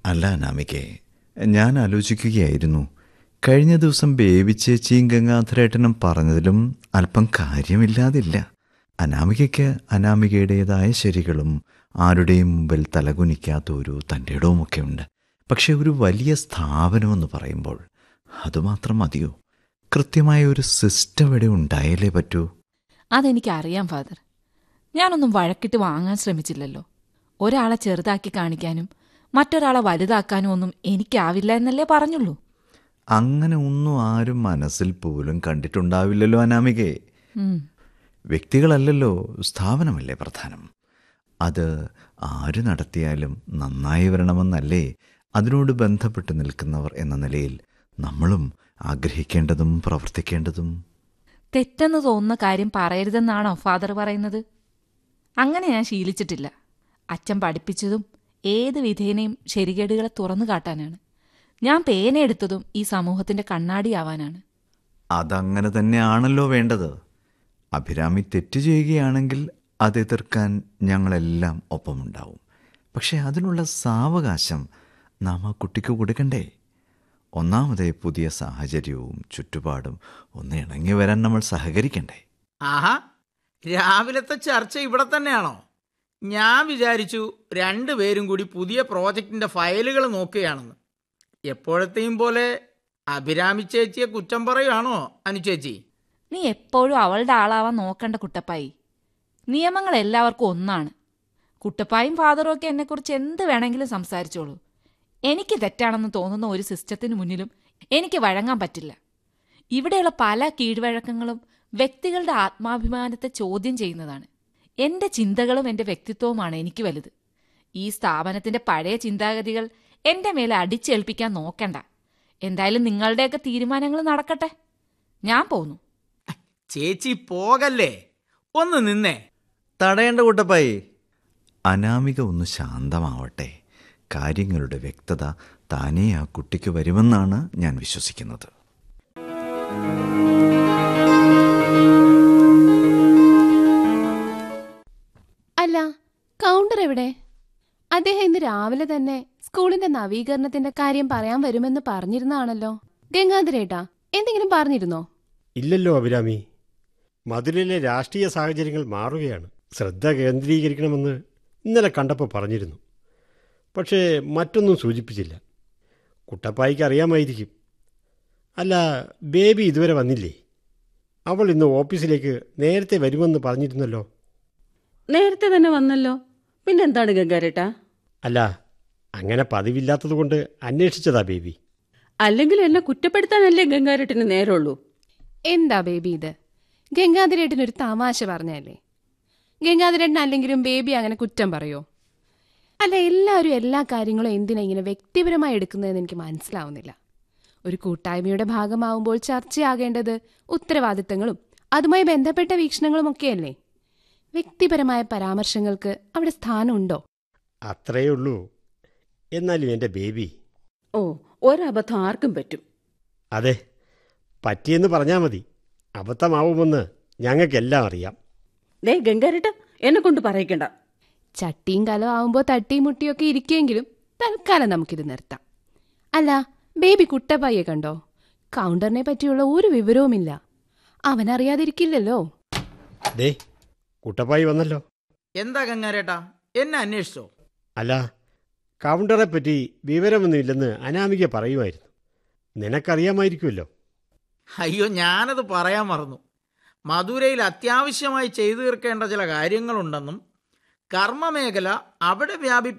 അല്ല അനാമികെ ഞാൻ ആലോചിക്കുകയായിരുന്നു കഴിഞ്ഞ ദിവസം ബേബി ചേച്ചിയും ഗംഗാധരേട്ടനും പറഞ്ഞതിലും അല്പം കാര്യമില്ലാതില്ല അനാമികയ്ക്ക് അനാമികയുടേതായ ശരികളും ആരുടെയും മുമ്പിൽ തലകുനിക്കാത്ത ഒരു തൻ്റെ ഇടവുമൊക്കെ ഉണ്ട് പക്ഷെ ഒരു വലിയ സ്ഥാപനമെന്ന് പറയുമ്പോൾ അതുമാത്രം മതിയോ കൃത്യമായ ഒരു സിസ്റ്റം ഇവിടെ ഉണ്ടായാലേ പറ്റൂ അതെനിക്കറിയാം ഫാദർ ഞാനൊന്നും വഴക്കിട്ട് വാങ്ങാൻ ശ്രമിച്ചില്ലല്ലോ ഒരാളെ ചെറുതാക്കി കാണിക്കാനും മറ്റൊരാളെ വലുതാക്കാനും ഒന്നും എനിക്കാവില്ല എന്നല്ലേ പറഞ്ഞുള്ളൂ അങ്ങനെ ഒന്നും ആരും മനസ്സിൽ പോലും കണ്ടിട്ടുണ്ടാവില്ലല്ലോ അനാമികയെ ഉം. വ്യക്തികളല്ലല്ലോ സ്ഥാപനമല്ലേ പ്രധാനം അത് ആര് നടത്തിയാലും നന്നായി വരണമെന്നല്ലേ അതിനോട് ബന്ധപ്പെട്ട് നിൽക്കുന്നവർ എന്ന നിലയിൽ നമ്മളും ആഗ്രഹിക്കേണ്ടതും പ്രവർത്തിക്കേണ്ടതും തെറ്റെന്ന് തോന്നുന്ന കാര്യം പറയരുതെന്നാണോ ഫാദർ പറയുന്നത് അങ്ങനെ ഞാൻ ശീലിച്ചിട്ടില്ല അച്ഛൻ പഠിപ്പിച്ചതും ഏത് വിധേനയും ശരികേടുകളെ തുറന്നു കാട്ടാനാണ് ഞാൻ പേനയെടുത്തതും ഈ സമൂഹത്തിന്റെ കണ്ണാടിയാവാനാണ് അതങ്ങനെ തന്നെയാണല്ലോ വേണ്ടത് അഭിരാമി തെറ്റ് ചെയ്യുകയാണെങ്കിൽ അത് എതിർക്കാൻ ഞങ്ങളെല്ലാം ഒപ്പമുണ്ടാവും പക്ഷെ അതിനുള്ള സാവകാശം നാം ആ കുട്ടിക്ക് കൊടുക്കണ്ടേ ഒന്നാമതേ പുതിയ സാഹചര്യവും ചുറ്റുപാടും ഒന്ന് ഇണങ്ങി വരാൻ നമ്മൾ സഹകരിക്കണ്ടേ ആഹാ രാവിലത്തെ ചർച്ച ഇവിടെ തന്നെയാണോ ഞാൻ വിചാരിച്ചു രണ്ടുപേരും കൂടി പുതിയ പ്രോജക്റ്റിന്റെ ഫയലുകൾ നോക്കുകയാണെന്ന് എപ്പോഴത്തെയും പോലെ അഭിരാമി ചേച്ചിയെ കുറ്റം പറയുവാണോ അനുചേച്ചി നീ എപ്പോഴും അവളുടെ ആളാവാൻ നോക്കണ്ട കുട്ടപ്പായി നിയമങ്ങൾ എല്ലാവർക്കും ഒന്നാണ് കുട്ടപ്പായും ഫാദറും ഒക്കെ എന്നെക്കുറിച്ച് എന്ത് വേണമെങ്കിലും സംസാരിച്ചോളൂ എനിക്ക് തെറ്റാണെന്ന് തോന്നുന്ന ഒരു സിസ്റ്റത്തിന് മുന്നിലും എനിക്ക് വഴങ്ങാൻ പറ്റില്ല ഇവിടെയുള്ള പല കീഴ്വഴക്കങ്ങളും വ്യക്തികളുടെ ആത്മാഭിമാനത്തെ ചോദ്യം ചെയ്യുന്നതാണ് എന്റെ ചിന്തകളും എന്റെ വ്യക്തിത്വവുമാണ് എനിക്ക് വലുത് ഈ സ്ഥാപനത്തിന്റെ പഴയ ചിന്താഗതികൾ എന്റെ മേലെ അടിച്ചേൽപ്പിക്കാൻ നോക്കണ്ട എന്തായാലും നിങ്ങളുടെയൊക്കെ തീരുമാനങ്ങൾ നടക്കട്ടെ ഞാൻ പോന്നു ചേച്ചി പോകല്ലേ ഒന്ന് നിന്നേ തടയേണ്ട കൂട്ടപ്പായി അനാമിക ഒന്ന് ശാന്തമാവട്ടെ കാര്യങ്ങളുടെ വ്യക്തത താനേ ആ കുട്ടിക്ക് വരുമെന്നാണ് ഞാൻ വിശ്വസിക്കുന്നത് അല്ല കൗണ്ടർ എവിടെ അദ്ദേഹം ഇന്ന് രാവിലെ തന്നെ സ്കൂളിന്റെ നവീകരണത്തിന്റെ കാര്യം പറയാൻ വരുമെന്ന് പറഞ്ഞിരുന്നാണല്ലോ ഗംഗാധരേട്ടാ എന്തെങ്കിലും പറഞ്ഞിരുന്നോ ഇല്ലല്ലോ അഭിരാമി മധുരയിലെ രാഷ്ട്രീയ സാഹചര്യങ്ങൾ മാറുകയാണ് ശ്രദ്ധ കേന്ദ്രീകരിക്കണമെന്ന് ഇന്നലെ കണ്ടപ്പോൾ പറഞ്ഞിരുന്നു പക്ഷേ മറ്റൊന്നും സൂചിപ്പിച്ചില്ല കുട്ടപ്പായിക്ക് അറിയാമായിരിക്കും അല്ല ബേബി ഇതുവരെ വന്നില്ലേ അവൾ ഇന്ന് ഓഫീസിലേക്ക് നേരത്തെ വരുമെന്ന് പറഞ്ഞിരുന്നല്ലോ നേരത്തെ തന്നെ വന്നല്ലോ പിന്നെന്താണ് ഗംഗാരേട്ടാ അല്ല അങ്ങനെ പതിവില്ലാത്തതുകൊണ്ട് അന്വേഷിച്ചതാ ബേബി അല്ലെങ്കിൽ എന്നെ കുറ്റപ്പെടുത്താനല്ലേ ഗംഗാരേട്ടന് നേരമുള്ളൂ എന്താ ബേബി ഇത് ഗംഗാധരേട്ടൻ ഒരു തമാശ പറഞ്ഞല്ലേ ഗംഗാധരേട്ടൻ അല്ലെങ്കിലും ബേബി അങ്ങനെ കുറ്റം പറയോ അല്ല എല്ലാവരും എല്ലാ കാര്യങ്ങളും എന്തിനാ ഇങ്ങനെ വ്യക്തിപരമായി എടുക്കുന്നതെന്ന് എനിക്ക് മനസ്സിലാവുന്നില്ല ഒരു കൂട്ടായ്മയുടെ ഭാഗമാവുമ്പോൾ ചർച്ചയാകേണ്ടത് ഉത്തരവാദിത്തങ്ങളും അതുമായി ബന്ധപ്പെട്ട വീക്ഷണങ്ങളും ഒക്കെയല്ലേ വ്യക്തിപരമായ പരാമർശങ്ങൾക്ക് അവിടെ സ്ഥാനമുണ്ടോ അത്രയേ ഉള്ളൂ എന്നാലും എൻ്റെ ബേബി ഓ ഒരബദ്ധം ആർക്കും പറ്റും അതെ പറ്റിയെന്ന് പറഞ്ഞാൽ മതി അബദ്ധമാവുമെന്ന് ഞങ്ങൾക്കെല്ലാം അറിയാം ദേ ഗംഗാരേട്ട എന്നെ കൊണ്ട് പറയിക്കണ്ട ചട്ടിയും കലം ആവുമ്പോൾ തട്ടിയും മുട്ടിയൊക്കെ ഇരിക്കുമെങ്കിലും തൽക്കാലം നമുക്കിത് നിർത്താം അല്ല ബേബി കുട്ടപ്പായെ കണ്ടോ കൗണ്ടറിനെ പറ്റിയുള്ള ഒരു വിവരവുമില്ല അവനറിയാതിരിക്കില്ലല്ലോ ദേ കുട്ടപ്പായി വന്നല്ലോ എന്താ ഗംഗാരേട്ടാ എന്നെ അന്വേഷിച്ചോ അല്ല കൗണ്ടറെ പറ്റി വിവരമൊന്നുമില്ലെന്ന് അനാമിക പറയുമായിരുന്നു നിനക്കറിയാമായിരിക്കുമല്ലോ അയ്യോ ഞാനത് പറയാൻ മറന്നു മധുരയിൽ അത്യാവശ്യമായി ചെയ്തു തീർക്കേണ്ട ചില കാര്യങ്ങളുണ്ടെന്നും കർമ്മമേഖല അവിടെ വ്യാപിപ്പിക്കും